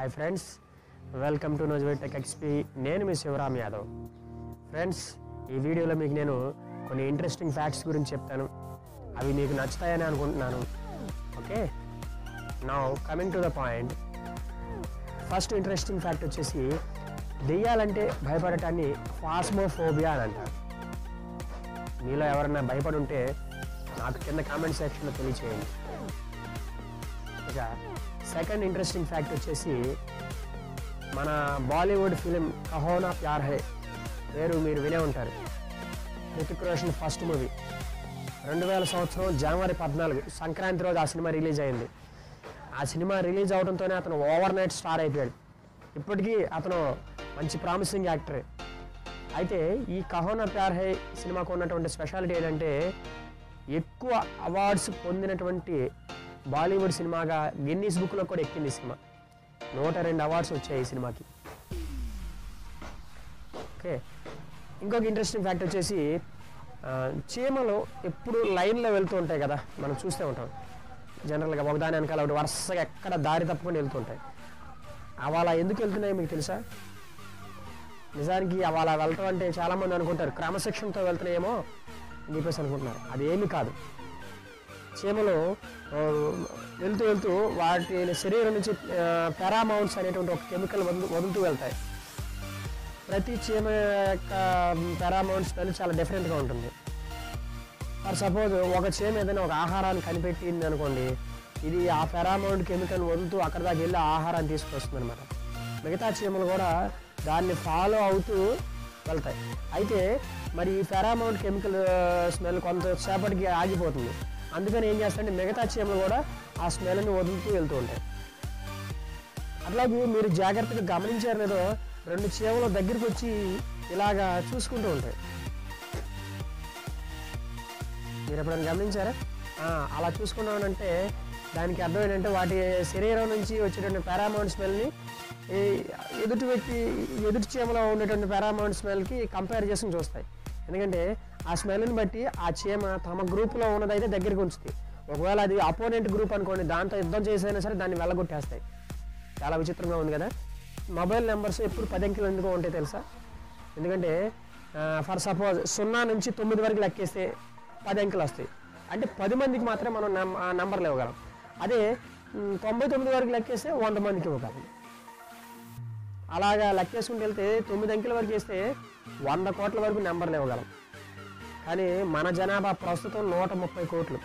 hi friends welcome to నోజ్వే tech XP నేను మీ శివరామ్ యాదవ్ ఫ్రెండ్స్ ఈ వీడియోలో మీకు నేను కొన్ని ఇంట్రెస్టింగ్ ఫ్యాక్ట్స్ గురించి చెప్తాను అవి మీకు నచ్చుతాయని అనుకుంటున్నాను ఓకే నా coming to the point first interesting fact వచ్చేసి దెయ్యాలంటే భయపడటాన్ని ఫాస్మోఫోబియా అని అంటారు మీలో ఎవరన్నా భయపడి ఉంటే నాకు కింద కామెంట్ సెక్షన్లో తెలియచేయండి ఇక సెకండ్ ఇంట్రెస్టింగ్ ఫ్యాక్ట్ వచ్చేసి మన బాలీవుడ్ ఫిలిం కహోనా ప్యార్ హై పేరు మీరు వినే ఉంటారు హృతిక్ రోషన్ ఫస్ట్ మూవీ రెండు వేల సంవత్సరం జనవరి పద్నాలుగు సంక్రాంతి రోజు ఆ సినిమా రిలీజ్ అయింది ఆ సినిమా రిలీజ్ అవడంతోనే అతను ఓవర్ నైట్ స్టార్ అయిపోయాడు ఇప్పటికీ అతను మంచి ప్రామిసింగ్ యాక్టర్ అయితే ఈ కహోనా ప్యార్ హై సినిమాకు ఉన్నటువంటి స్పెషాలిటీ ఏంటంటే ఎక్కువ అవార్డ్స్ పొందినటువంటి బాలీవుడ్ సినిమాగా గిన్నీస్ బుక్లో కూడా ఎక్కింది ఈ సినిమా నూట రెండు అవార్డ్స్ వచ్చాయి ఈ సినిమాకి ఓకే ఇంకొక ఇంట్రెస్టింగ్ ఫ్యాక్ట్ వచ్చేసి ఆ, చీమలు ఎప్పుడు లైన్లో వెళ్తూ ఉంటాయి కదా మనం చూస్తూ ఉంటాం జనరల్గా ఒకదాని వెనకాల ఒకటి వరుసగా ఎక్కడ దారి తప్పుకొని వెళ్తూ ఉంటాయి అవి అలా ఎందుకు వెళ్తున్నాయో మీకు తెలుసా నిజానికి అవి అలా వెళ్ళటం అంటే చాలామంది అనుకుంటారు క్రమశిక్షణతో వెళ్తున్నాయేమో అని చెప్పేసి అనుకుంటున్నారు అది ఏమీ కాదు చీమలు ఆ, వెళ్తూ వెళ్తూ వాటి శరీరం నుంచి పెరామౌంట్స్ అనేటువంటి ఒక కెమికల్ వదులు వదులుతూ వెళ్తాయి ప్రతి చీమ యొక్క పెరామౌంట్ స్మెల్ చాలా డిఫరెంట్గా ఉంటుంది ఫర్ సపోజ్ ఒక చీమ ఏదైనా ఒక ఆహారాన్ని కనిపెట్టింది అనుకోండి ఇది ఆ ఫెరామౌంట్ కెమికల్ వదులుతూ అక్కడ దాకా వెళ్ళి ఆ ఆహారాన్ని తీసుకొస్తుంది అనమాట మిగతా చీమలు కూడా దాన్ని ఫాలో అవుతూ వెళ్తాయి అయితే మరి ఈ ఫెరామౌంట్ కెమికల్ స్మెల్ కొంతసేపటికి ఆగిపోతుంది అందుకని ఏం చేస్తారంటే మిగతా చీమలు కూడా ఆ స్మెల్ని వదులుతూ వెళ్తూ ఉంటాయి అట్లాగే మీరు జాగ్రత్తగా గమనించారు లేదో రెండు చీమలు దగ్గరికి వచ్చి ఇలాగా చూసుకుంటూ ఉంటాయి మీరు ఎప్పుడైనా గమనించారా ఆ, అలా చూసుకున్నామంటే దానికి అర్థం ఏంటంటే వాటి శరీరం నుంచి వచ్చేటువంటి పారామౌంట్ స్మెల్ని ఈ ఎదుటి వ్యక్తి ఎదుటి చీమలో ఉండేటువంటి పారామౌంట్ స్మెల్కి కంపేర్ చేసుకుని చూస్తాయి ఎందుకంటే ఆ స్మెల్ని బట్టి ఆ చీమ తమ గ్రూప్లో ఉన్నదైతే దగ్గరికి ఉంచుతుంది ఒకవేళ అది అపోనెంట్ గ్రూప్ అనుకోండి దాంతో యుద్ధం చేసైనా సరే దాన్ని వెళ్ళగొట్టేస్తాయి చాలా విచిత్రంగా ఉంది కదా మొబైల్ నెంబర్స్ ఎప్పుడు పది అంకెలు ఎందుకు ఉంటాయి తెలుసా ఎందుకంటే ఫర్ సపోజ్ సున్నా నుంచి తొమ్మిది వరకు లెక్కేస్తే పది అంకెలు వస్తాయి అంటే పది మందికి మాత్రమే మనం నం- ఆ నెంబర్లు ఇవ్వగలం అదే మ్, తొంభై తొమ్మిది వరకు లెక్కేస్తే వంద మందికి ఇవ్వగలం అలాగా లెక్కేసుకుంటూ వెళ్తే తొమ్మిది అంకెల వరకు వేస్తే వంద కోట్ల వరకు నెంబర్లు ఇవ్వగలం కానీ మన జనాభా ప్రస్తుతం నూట ముప్పై కోట్లు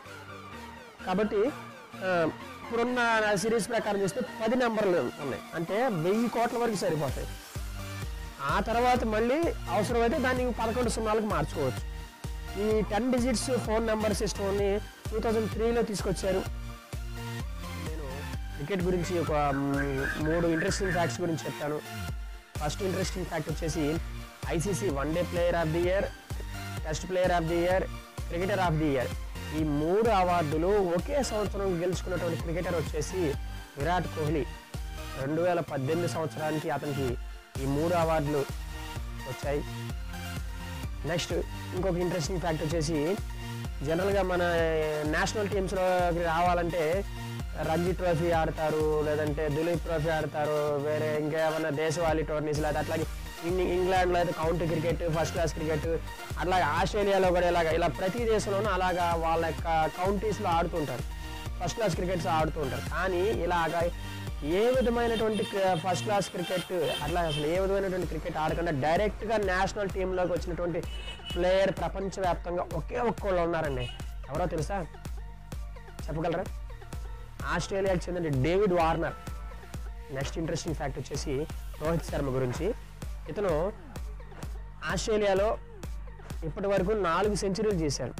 కాబట్టి ఆ, ఇప్పుడున్న సిరీస్ ప్రకారం చూస్తే పది నెంబర్లు ఉన్నాయి అంటే వెయ్యి కోట్ల వరకు సరిపోతాయి ఆ తర్వాత మళ్ళీ అవసరమైతే దాన్ని పదకొండు సున్నాలకు మార్చుకోవచ్చు ఈ టెన్ డిజిట్స్ ఫోన్ నెంబర్ సిస్టమ్ని టూ థౌజండ్ త్రీలో తీసుకొచ్చారు నేను క్రికెట్ గురించి ఒక మ్, మూడు ఇంట్రెస్టింగ్ ఫ్యాక్ట్స్ గురించి చెప్తాను ఫస్ట్ ఇంట్రెస్టింగ్ ఫ్యాక్ట్ వచ్చేసి ICC one day player of the year test player of the year cricketer of the year ఈ మూడు అవార్డులు ఒకే సంవత్సరం గెలుచుకున్నటువంటి క్రికెటర్ వచ్చేసి విరాట్ కోహ్లీ రెండు వేల పద్దెనిమిది సంవత్సరానికి అతనికి ఈ మూడు అవార్డులు వచ్చాయి నెక్స్ట్ ఇంకొక ఇంట్రెస్టింగ్ ఫ్యాక్ట్ వచ్చేసి జనరల్గా మన నేషనల్ టీమ్స్లోకి రావాలంటే రంజీ ట్రోఫీ ఆడతారు లేదంటే దులీప్ ట్రోఫీ ఆడతారు వేరే ఇంకా ఏమైనా దేశవాళీ టోర్నీస్ లేదా అట్లాగే ఇన్ ఇంగ్లాండ్లో అయితే county cricket first class cricket అట్లాగే ఆస్ట్రేలియాలో కూడా ఇలాగ ఇలా ప్రతి దేశంలోనూ అలాగా వాళ్ళ యొక్క కౌంటీస్లో ఆడుతుంటారు ఫస్ట్ క్లాస్ క్రికెట్స్ ఆడుతూ ఉంటారు కానీ ఇలాగ ఏ విధమైనటువంటి ఫస్ట్ క్లాస్ క్రికెట్ అట్లా అసలు ఏ విధమైనటువంటి క్రికెట్ ఆడకుండా డైరెక్ట్గా నేషనల్ టీంలోకి వచ్చినటువంటి ప్లేయర్ ప్రపంచవ్యాప్తంగా ఒకే ఒక్కళ్ళు ఉన్నారండి ఎవరో తెలుసా చెప్పగలరా ఆస్ట్రేలియాకి చెందిన David Warner next interesting fact వచ్చేసి రోహిత్ శర్మ గురించి ఇతను ఆస్ట్రేలియాలో ఇప్పటి వరకు నాలుగు సెంచరీలు చేశాడు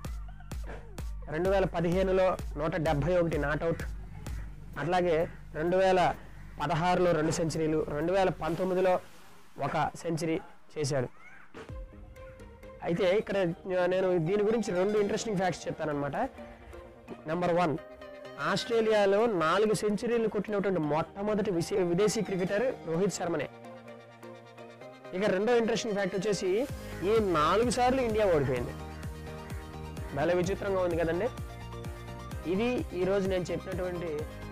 రెండు వేల పదిహేనులో నూట డెబ్భై ఒకటి నాట్అవుట్ అట్లాగే రెండు వేల పదహారులో రెండు సెంచరీలు రెండు వేల పంతొమ్మిదిలో ఒక సెంచరీ చేశాడు అయితే ఇక్కడ నేను దీని గురించి రెండు ఇంట్రెస్టింగ్ ఫ్యాక్ట్స్ చెప్తానమాట నెంబర్ వన్ ఆస్ట్రేలియాలో నాలుగు సెంచరీలు కొట్టినటువంటి మొట్టమొదటి విశే- విదేశీ క్రికెటర్ రోహిత్ శర్మనే ఇక రెండో ఇంట్రెస్టింగ్ ఫ్యాక్ట్ వచ్చేసి ఈ నాలుగు సార్లు ఇండియా ఓడిపోయింది భలే విచిత్రంగా ఉంది కదండి ఇది ఈరోజు నేను చెప్పినటువంటి